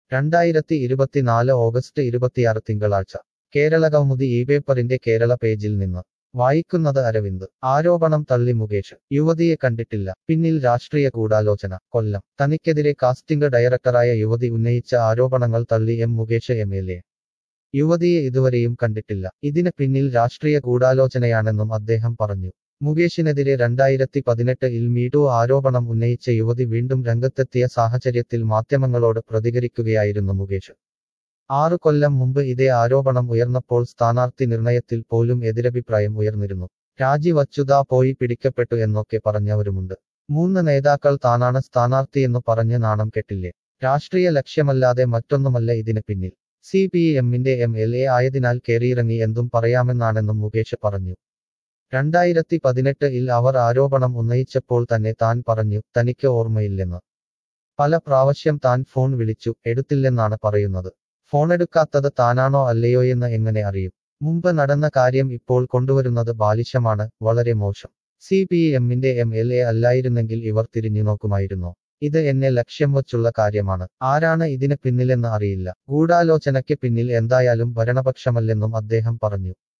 രണ്ടായിരത്തി ഇരുപത്തിനാല് ഓഗസ്റ്റ് ഇരുപത്തിയാറ് തിങ്കളാഴ്ച കേരള കൗമുദി ഈ പേപ്പറിന്റെ കേരള പേജിൽ നിന്ന് വായിക്കുന്നത് അരവിന്ദ് ആരോപണം തള്ളി മുകേഷ് യുവതിയെ കണ്ടിട്ടില്ല പിന്നിൽ രാഷ്ട്രീയ ഗൂഢാലോചന കൊല്ലം തനിക്കെതിരെ കാസ്റ്റിംഗ് ഡയറക്ടറായ യുവതി ഉന്നയിച്ച ആരോപണങ്ങൾ തള്ളി M Mukesh M L A യുവതിയെ ഇതുവരെയും കണ്ടിട്ടില്ല ഇതിന് പിന്നിൽ രാഷ്ട്രീയ ഗൂഢാലോചനയാണെന്നും അദ്ദേഹം പറഞ്ഞു മുകേഷിനെതിരെ രണ്ടായിരത്തി പതിനെട്ടിൽ മീടു ആരോപണം ഉന്നയിച്ച യുവതി വീണ്ടും രംഗത്തെത്തിയ സാഹചര്യത്തിൽ മാധ്യമങ്ങളോട് പ്രതികരിക്കുകയായിരുന്നു മുകേഷ് ആറു കൊല്ലം മുമ്പ് ഇതേ ആരോപണം ഉയർന്നപ്പോൾ സ്ഥാനാർത്ഥി നിർണയത്തിൽ പോലും എതിരഭിപ്രായം ഉയർന്നിരുന്നു രാജിവച്ചുതാ പോയി പിടിക്കപ്പെട്ടു എന്നൊക്കെ പറഞ്ഞവരുമുണ്ട് മൂന്ന് നേതാക്കൾ താനാണ് സ്ഥാനാർത്ഥിയെന്നു പറഞ്ഞ് നാണം കെട്ടില്ലേ രാഷ്ട്രീയ ലക്ഷ്യമല്ലാതെ മറ്റൊന്നുമല്ല ഇതിന് പിന്നിൽ സി പി എമ്മിന്റെ എം എൽ എ ആയതിനാൽ കേറിയിറങ്ങി എന്തും പറയാമെന്നാണെന്നും മുകേഷ് പറഞ്ഞു രണ്ടായിരത്തി പതിനെട്ടിൽ അവർ ആരോപണം ഉന്നയിച്ചപ്പോൾ തന്നെ താൻ പറഞ്ഞു തനിക്ക് ഓർമ്മയില്ലെന്ന് പല പ്രാവശ്യം താൻ ഫോൺ വിളിച്ചു എടുത്തില്ലെന്നാണ് പറയുന്നത് ഫോണെടുക്കാത്തത് താനാണോ അല്ലയോയെന്ന് എങ്ങനെ അറിയും മുമ്പ് നടന്ന കാര്യം ഇപ്പോൾ കൊണ്ടുവരുന്നത് ബാലിശമാണ് വളരെ മോശം സി പി എമ്മിന്റെ എം എൽ എ അല്ലായിരുന്നെങ്കിൽ ഇവർ തിരിഞ്ഞു നോക്കുമായിരുന്നോ ഇത് എന്നെ ലക്ഷ്യം വച്ചുള്ള കാര്യമാണ് ആരാണ് ഇതിന് പിന്നിലെന്ന് അറിയില്ല ഗൂഢാലോചനയ്ക്ക് പിന്നിൽ എന്തായാലും ഭരണപക്ഷമല്ലെന്നും അദ്ദേഹം പറഞ്ഞു